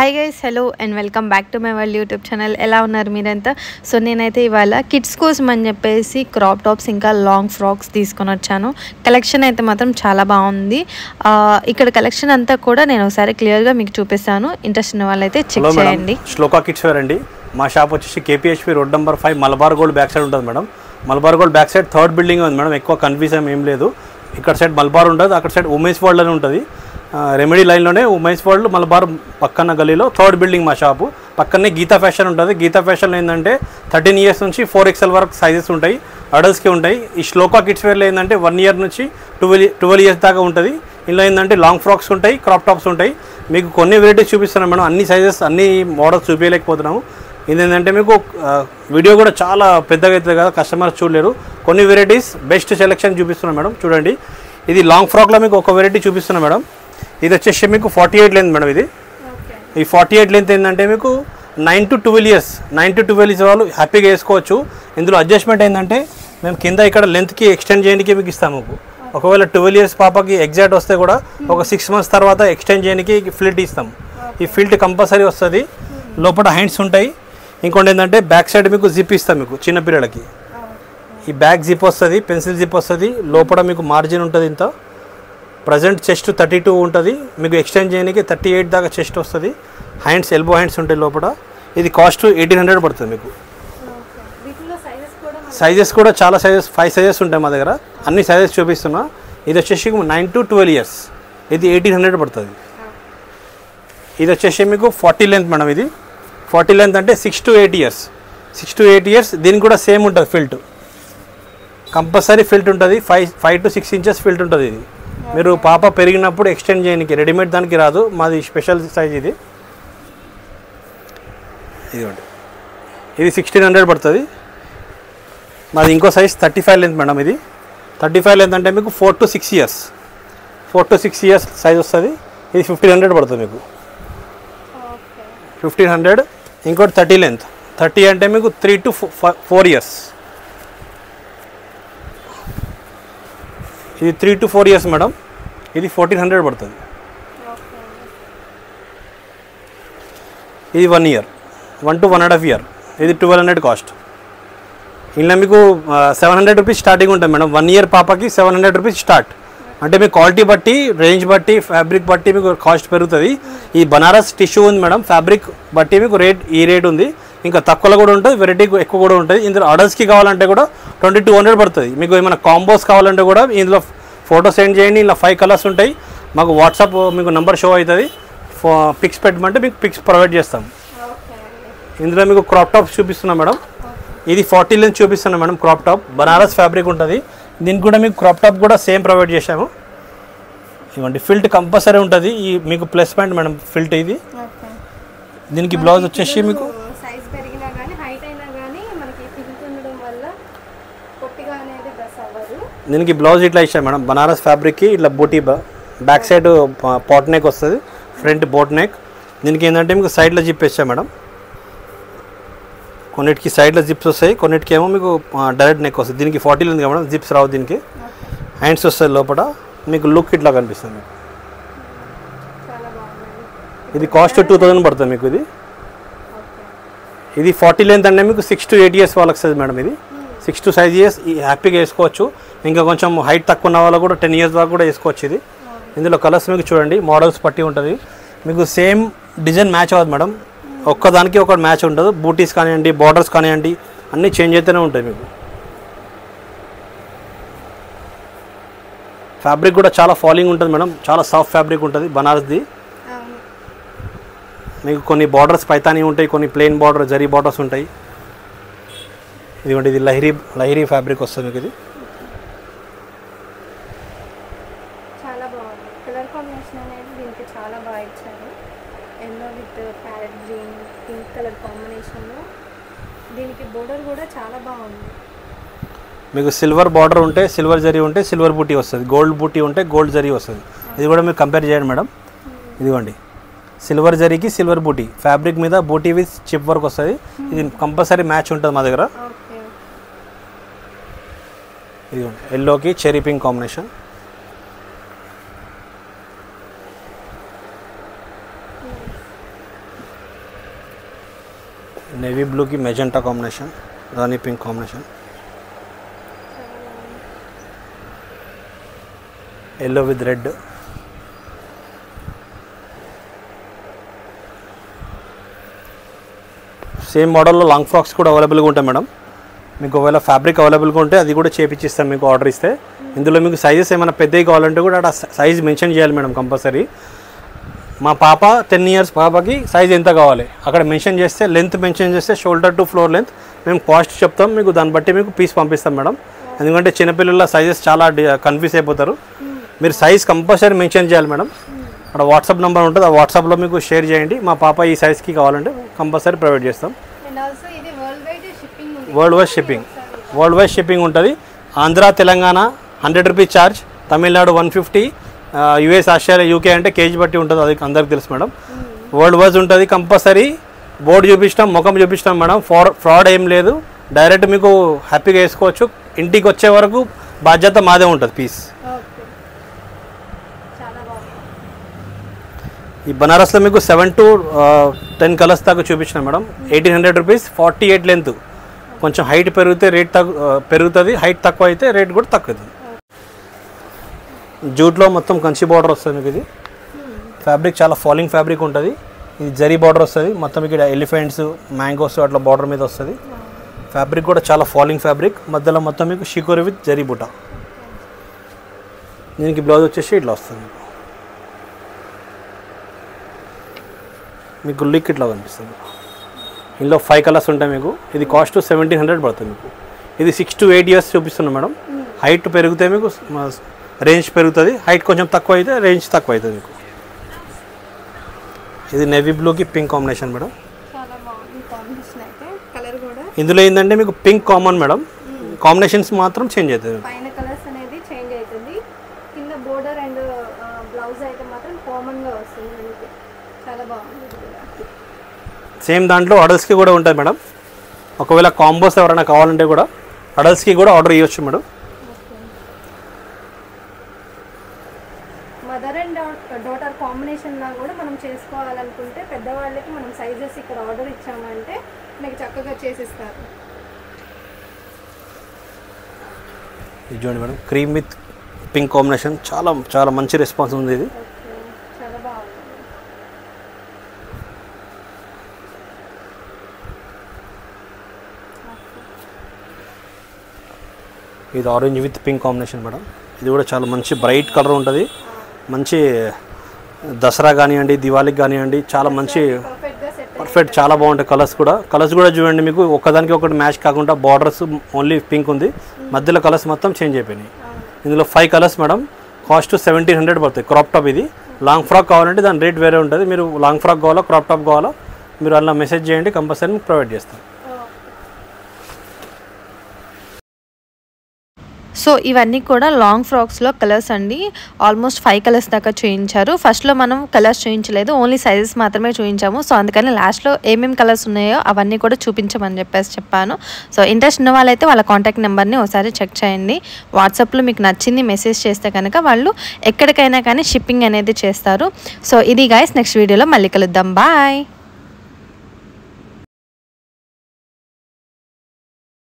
Hi guys hello and welcome back to my world YouTube channel ఎలా ఉన్నారు మీరంతా so నేనైతే ఇవాళ కిడ్స్ కోసం అని చెప్పేసి క్రాప్ టాప్స్ ఇంకా లాంగ్ ఫ్రాక్స్ తీసుకొని వచ్చాను కలెక్షన్ అయితే మాత్రం చాలా బాగుంది ఆ, ఇక్కడ కలెక్షన్ అంతా కూడా నేను ఒకసారి క్లియర్గా మీకు చూపిస్తాను ఇంట్రెస్ట్ ఉన్న వాళ్ళైతే చెక్ హలో మేడం చేయండి శ్లోకా కిడ్స్ వేర్ అండి మా షాప్ వచ్చేసి KPHB road number five Malabar Gold back side ఉంటుంది madam Malabar Gold back side third building ఉంది మేడం ఎక్కువ కన్ఫ్యూజన్ ఏం లేదు ఇక్కడ సైడ్ మలబార్ ఉంటుంది అక్కడ సైడ్ ఉమేష్ వరల్డ్ అని ఉంటుంది ఆ, రెమెడీ లైన్లోనే ఉమేష్ వరల్డ్ మలబార్ పక్కన గలీలో థర్డ్ బిల్డింగ్ మా షాపు పక్కనే గీతా ఫ్యాషన్ ఉంటుంది గీతా ఫ్యాషన్లో ఏంటంటే థర్టీన్ ఇయర్స్ నుంచి ఫోర్ ఎక్స్ఎల్ వరకు సైజెస్ ఉంటాయి అడల్ట్స్కి ఉంటాయి ఈ శ్లోకా కిడ్స్ వేర్లో ఏంటంటే వన్ ఇయర్ నుంచి ట్వెల్వ్ ట్వెల్వ్ ఇయర్స్ దాకా ఉంటుంది ఇందులో ఏంటంటే లాంగ్ ఫ్రాక్స్ ఉంటాయి క్రాప్ టాప్స్ ఉంటాయి మీకు కొన్ని వెరైటీస్ చూపిస్తున్నాం మేడం అన్ని సైజెస్ అన్ని మోడల్స్ చూపించలేకపోతున్నాము ఇది ఏంటంటే మీకు ఆ, వీడియో కూడా చాలా పెద్దగా అవుతుంది కదా కస్టమర్స్ చూడలేరు కొన్ని వెరైటీస్ బెస్ట్ సెలెక్షన్ చూపిస్తున్నాం మేడం చూడండి ఇది లాంగ్ ఫ్రాక్లో మీకు ఒక వెరైటీ చూపిస్తున్నాం మేడం ఇది వచ్చేసి మీకు ఫార్టీ ఎయిట్ లెంత్ మేడం ఇది ఈ ఫార్టీ ఎయిట్ లెంత్ ఏంటంటే మీకు nine to twelve years nine to twelve years వాళ్ళు హ్యాపీగా వేసుకోవచ్చు ఇందులో అడ్జస్ట్మెంట్ ఏంటంటే మేము కింద ఇక్కడ లెంత్కి ఎక్స్టెండ్ చేయడానికి మీకు ఇస్తాము మీకు ఒకవేళ ట్వెల్వ్ ఇయర్స్ పాపకి ఎగ్జాక్ట్ వస్తే కూడా ఒక సిక్స్ మంత్స్ తర్వాత ఎక్స్టెండ్ చేయడానికి ఫిల్ట్ ఇస్తాం ఈ ఫిల్ట్ కంపల్సరీ వస్తుంది లోపల హ్యాండ్స్ ఉంటాయి ఇంకోటి ఏంటంటే బ్యాక్ సైడ్ మీకు జిప్ ఇస్తాం మీకు చిన్న పిల్లలకి ఈ బ్యాక్ జిప్ వస్తుంది పెన్సిల్ జిప్ వస్తుంది లోపల మీకు మార్జిన్ ఉంటుంది ఇంత ప్రజెంట్ చెస్ట్ థర్టీ టూ ఉంటుంది మీకు ఎక్స్టెండ్ చేయడానికి థర్టీ ఎయిట్ దాకా చెస్ట్ వస్తుంది హ్యాండ్స్ ఎల్బో హ్యాండ్స్ ఉంటాయి లోపల ఇది కాస్ట్ ఎయిటీన్ హండ్రెడ్ పడుతుంది మీకు సైజెస్ కూడా చాలా సైజెస్ ఫైవ్ సైజెస్ ఉంటాయి మా దగ్గర అన్ని సైజెస్ చూపిస్తున్నా ఇది వచ్చేసి నైన్ టు ట్వెల్వ్ ఇయర్స్ ఇది ఎయిటీన్ హండ్రెడ్ పడుతుంది ఇది వచ్చేసి మీకు ఫార్టీ లెంత్ మేడం ఇది ఫార్టీ లెంత్ అంటే six to eight years six to eight years దీనికి కూడా సేమ్ ఉంటుంది ఫిల్ట్ కంపల్సరీ ఫిల్ట్ ఉంటుంది five five to six inches ఫిల్ట్ ఉంటుంది ఇది మీరు పాప పెరిగినప్పుడు ఎక్స్టెండ్ చేయడానికి రెడీమేడ్ దానికి రాదు మాది స్పెషల్ సైజ్ ఇది ఇదిగోండి ఇది సిక్స్టీన్ హండ్రెడ్ పడుతుంది మాది ఇంకో size thirty five length madam ఇది థర్టీ ఫైవ్ లెంత్ అంటే మీకు four to six years four to six years size వస్తుంది ఇది ఫిఫ్టీన్ హండ్రెడ్ పడుతుంది మీకు ఫిఫ్టీన్ హండ్రెడ్ ఇంకోటి థర్టీ లెంత్ థర్టీ అంటే మీకు త్రీ టు ఫోర్ ఇయర్స్ ఇది three to four years madam ఇది ఫోర్టీన్ హండ్రెడ్ పడుతుంది ఇది one year one to one and half year ఇది ట్వెల్వ్ హండ్రెడ్ కాస్ట్ ఇలా మీకు సెవెన్ హండ్రెడ్ రూపీస్ స్టార్టింగ్ ఉంటుంది మేడం వన్ ఇయర్ పాపకి సెవెన్ హండ్రెడ్ రూపీస్ స్టార్ట్ అంటే మీ క్వాలిటీ బట్టి రేంజ్ బట్టి ఫ్యాబ్రిక్ బట్టి మీకు కాస్ట్ పెరుగుతుంది ఈ బనారస్ టిష్యూ ఉంది మేడం ఫ్యాబ్రిక్ బట్టి మీకు రేట్ ఈ రేట్ ఉంది ఇంకా తక్కువలో కూడా ఉంటుంది వెరైటీ ఎక్కువ కూడా ఉంటుంది ఇందులో ఆర్డర్స్కి కావాలంటే కూడా ట్వంటీ టూ హండ్రెడ్ పడుతుంది మీకు ఏమైనా కాంబోస్ కావాలంటే కూడా ఇందులో ఫోటో సెండ్ చేయండి ఇలా ఫైవ్ కలర్స్ ఉంటాయి మాకు వాట్సాప్ మీకు నెంబర్ షో అవుతుంది పిక్స్ పెట్టమంటే మీకు పిక్స్ ప్రొవైడ్ చేస్తాం ఇందులో మీకు క్రాప్ టాప్స్ చూపిస్తున్నాం మేడం ఇది ఫార్టీ లెన్స్ చూపిస్తున్నాం madam crop top Banaras fabric ఉంటుంది దీనికి కూడా మీకు క్రాప్ టాప్ కూడా సేమ్ ప్రొవైడ్ చేశాము ఇవ్వండి ఫిల్ట్ కంపల్సరీ ఉంటుంది ఈ మీకు ప్లస్ పాయింట్ మేడం ఫిల్ట్ ఇది దీనికి బ్లౌజ్ వచ్చేసి మీకు సైజ్ పెరిగినా కానీ హైట్ అయినా కానీ మనకి ఫిల్ట్ ఉండడం వల్ల పొట్టిగా అనేది డ్రెస్ అవ్వదు దీనికి బ్లౌజ్ ఇట్లా ఇచ్చాను మేడం బనారస్ ఫ్యాబ్రిక్కి ఇట్లా బూటీ బ్యాక్ సైడ్ పాట్ నెక్ వస్తుంది ఫ్రంట్ బోట్ నెక్ దీనికి ఏంటంటే మీకు సైడ్లో జిప్ వేసా మేడం కొన్నిటికి సైడ్లో జిప్స్ వస్తాయి కొన్నిటికి ఏమో మీకు డైరెక్ట్ నెక్ వస్తుంది దీనికి ఫార్టీలు ఉంది కదా మేడం జిప్స్ రావు దీనికి హ్యాండ్స్ వస్తాయి లోపల మీకు లుక్ ఇట్లా కనిపిస్తుంది మీకు చాలా బాగుంది ఇది కాస్ట్ టూ థౌజండ్ పడుతుంది మీకు ఇది ఇది ఫార్టీ లెంత్ అంటే మీకు సిక్స్ టు ఎయిట్ ఇయర్స్ వాళ్ళకి సైజ్ మేడం ఇది సిక్స్ టు సైజ్ ఇయర్స్ హ్యాపీగా వేసుకోవచ్చు ఇంకా కొంచెం హైట్ తక్కువ ఉన్న వాళ్ళు కూడా టెన్ ఇయర్స్ దాకా కూడా వేసుకోవచ్చు ఇది ఇందులో కలర్స్ మీకు చూడండి మోడల్స్ పట్టి ఉంటుంది మీకు సేమ్ డిజైన్ మ్యాచ్ అవ్వదు మేడం ఒక్కదానికి ఒక మ్యాచ్ ఉండదు బూటీస్ కానివ్వండి బార్డర్స్ కానివ్వండి అన్నీ చేంజ్ అయితేనే ఉంటాయి మీకు ఫ్యాబ్రిక్ కూడా చాలా ఫాలింగ్ ఉంటుంది మేడం చాలా సాఫ్ట్ ఫ్యాబ్రిక్ ఉంటుంది బనారస్ది అవును మీకు కొన్ని బార్డర్స్ పైతాని ఉంటాయి కొన్ని ప్లెయిన్ బార్డర్ జరీ బార్డర్స్ ఉంటాయి ఇదిగోండి ఇది లహరి లహరి ఫ్యాబ్రిక్ వస్తుంది మీకు ఇది చాలా బాగుంది కలర్ కాంబినేషన్ అనేది దీనికి చాలా బాగా ఇచ్చారు yellow with parrot green pink colour కాంబినేషన్లో దీనికి బోర్డర్ కూడా చాలా బాగుంది మీకు సిల్వర్ బార్డర్ ఉంటే సిల్వర్ జరీ ఉంటే సిల్వర్ బూటీ వస్తుంది గోల్డ్ బూటీ ఉంటే గోల్డ్ జరీ వస్తుంది ఇది కూడా మీరు కంపేర్ చేయండి మేడం ఇదిగోండి సిల్వర్ జరీకి సిల్వర్ బూటీ ఫ్యాబ్రిక్ మీద బూటీ విత్ చిప్ వర్క్ వస్తుంది ఇది కంపల్సరీ మ్యాచ్ ఉంటుంది మా దగ్గర ఓకే ఇదిగోండి ఎల్లోకి చెరీ పింక్ కాంబినేషన్ నేవీ బ్లూకి మెజెంటా కాంబినేషన్ రాణి pink combination yellow with red same మోడల్లో లాంగ్ ఫ్రాక్స్ కూడా అవైలబుల్గా ఉంటాయి మేడం మీకు ఒకవేళ ఫ్యాబ్రిక్ అవైలబుల్గా ఉంటే అది కూడా చేపించిస్తాం మీకు ఆర్డర్ ఇస్తే ఇందులో మీకు సైజెస్ ఏమైనా పెద్దవి కావాలంటే కూడా అక్కడ సైజ్ మెన్షన్ చేయాలి మేడం కంపల్సరీ మా పాప టెన్ ఇయర్స్ పాపకి సైజ్ ఎంత కావాలి అక్కడ మెన్షన్ చేస్తే లెంత్ మెన్షన్ చేస్తే షోల్డర్ టు ఫ్లోర్ లెంత్ మేము కాస్ట్ చెప్తాం మీకు దాన్ని బట్టి మీకు పీస్ పంపిస్తాం మేడం ఎందుకంటే చిన్నపిల్లల సైజెస్ చాలా కన్ఫ్యూజ్ అయిపోతారు మీరు సైజ్ కంపల్సరీ మెన్షన్ చేయాలి మేడం అక్కడ వాట్సాప్ నెంబర్ ఉంటుంది ఆ వాట్సాప్లో మీకు షేర్ చేయండి మా పాప ఈ సైజ్కి కావాలంటే కంపల్సరీ ప్రొవైడ్ చేస్తాం అండ్ ఆల్సో ఇది వరల్డ్ వైడ్ షిప్పింగ్ ఉంది world wide shipping world wide shipping ఉంటుంది Andhra Telangana hundred rupees charge Tamil Nadu one fifty US Australia UK అంటే కేజీ బట్టి ఉంటుంది అది అందరికి తెలుసు మేడం వరల్డ్ వైజ్ ఉంటుంది కంపల్సరీ బోర్డు చూపించడం ముఖం చూపించడం మేడం ఫార్ ఫ్రాడ్ ఏం లేదు డైరెక్ట్ మీకు హ్యాపీగా వేసుకోవచ్చు ఇంటికి వచ్చే వరకు బాధ్యత మాదే ఉంటుంది పీస్ ఓకే చాలా బాగుంది ఈ బనారస్లో మీకు సెవెన్ టు టెన్ కలర్స్ దాకా చూపించిన madam eighteen hundred rupees forty eight length కొంచెం హైట్ పెరిగితే రేట్ తగ్గు ఆ, పెరుగుతుంది హైట్ తక్కువ అయితే రేట్ కూడా తక్కువ జూట్లో మొత్తం కంచి బార్డర్ వస్తుంది మీకు ఇది ఫ్యాబ్రిక్ చాలా ఫాలింగ్ ఫ్యాబ్రిక్ ఉంటుంది ఇది జరీ బార్డర్ వస్తుంది మొత్తం ఇక్కడ ఎలిఫెంట్స్ మ్యాంగోస్ అట్లా బార్డర్ మీద వస్తుంది ఫ్యాబ్రిక్ కూడా చాలా ఫాలింగ్ ఫ్యాబ్రిక్ మధ్యలో మొత్తం మీకు షికోరి విత్ జరీ బుట్ట దీనికి బ్లౌజ్ వచ్చేసి ఇట్లా వస్తుంది మీకు మీకు లిక్ ఇట్లా కనిపిస్తుంది ఇందులో ఫైవ్ కలర్స్ ఉంటాయి మీకు ఇది కాస్ట్ సెవెంటీన్ హండ్రెడ్ పడుతుంది మీకు ఇది సిక్స్ టు ఎయిట్ ఇయర్స్ చూపిస్తున్నాం మేడం హైట్ పెరిగితే మీకు రేంజ్ పెరుగుతుంది హైట్ కొంచెం తక్కువ అయితే రేంజ్ తక్కువ అవుతుంది మీకు ఇది నెవీ బ్లూకి పింక్ కాంబినేషన్ మేడం చాలా బాగుంది కాంబినేషన్ అయితే కలర్ కూడా ఇందులో ఏంటంటే మీకు పింక్ కామన్ మేడం కాంబినేషన్స్ మాత్రం చేంజ్ అవుతుంది పైన కలర్స్ అనేది చేంజ్ అవుతుంది కింద బోర్డర్ అండ్ బ్లౌజ్ అయితే మాత్రం కామన్ గా వస్తుంది మనకి చాలా బాగుంది ఇది కూడా. సేమ్ దాంట్లో అడల్ట్స్కి కూడా ఉంటుంది మేడం ఒకవేళ కాంబోస్ ఎవరైనా కావాలంటే కూడా అడల్ట్స్కి కూడా ఆర్డర్ ఇవ్వచ్చు madam mother and daughter combination లా కూడా మనం చేసుకోవాలనుకుంటే పెద్దవాళ్ళకి మనం సైజెస్ ఇక్కడ ఆర్డర్ ఇచ్చామంటే మీకు చక్కగా చేసిస్తారు ఇది చూడండి madam cream with pink combination చాలా చాలా మంచి రెస్పాన్స్ ఉంది ఇది ఓకే చాలా బాగుంది ఇది orange with pink combination madam ఇది కూడా చాలా మంచి బ్రైట్ కలర్ ఉంటుంది మంచి దసరా కానివ్వండి దివాళీకి కానివ్వండి చాలా మంచి పర్ఫెక్ట్ గా సెట్ పర్ఫెక్ట్ చాలా బాగుంటాయి కలర్స్ కూడా కలర్స్ కూడా చూడండి మీకు ఒకదానికి ఒకటి మ్యాచ్ కాకుండా బార్డర్స్ ఓన్లీ పింక్ ఉంది మధ్యలో కలర్స్ మొత్తం చేంజ్ అయిపోయినాయి ఇందులో five colours madam cost seventeen hundred పడుతుంది క్రాప్ టాప్ ఇది లాంగ్ ఫ్రాక్ కావాలంటే దాని రేట్ వేరే ఉంటుంది మీరు లాంగ్ ఫ్రాక్ కావాలా క్రాప్ టాప్ కావాలా మీరు అలా మెసేజ్ చేయండి కంపల్సరీ ప్రొవైడ్ చేస్తాం సో ఇవన్నీ కూడా లాంగ్ ఫ్రాక్స్లో కలర్స్ అండి ఆల్మోస్ట్ ఫైవ్ కలర్స్ దాకా చూపించారు ఫస్ట్లో మనం కలర్స్ చూపించలేదు ఓన్లీ సైజెస్ మాత్రమే చూపించాము సో అందుకని లాస్ట్లో ఏమేమి కలర్స్ ఉన్నాయో అవన్నీ కూడా చూపించమని చెప్పేసి చెప్పాను సో ఇంట్రెస్ట్ ఉన్న వాళ్ళైతే వాళ్ళ కాంటాక్ట్ నెంబర్ని ఒకసారి చెక్ చేయండి వాట్సాప్లో మీకు నచ్చింది మెసేజ్ చేస్తే కనుక వాళ్ళు ఎక్కడికైనా కానీ షిప్పింగ్ అనేది చేస్తారు సో ఇది గాయస్ నెక్స్ట్ వీడియోలో మళ్ళీ కలుద్దాం బాయ్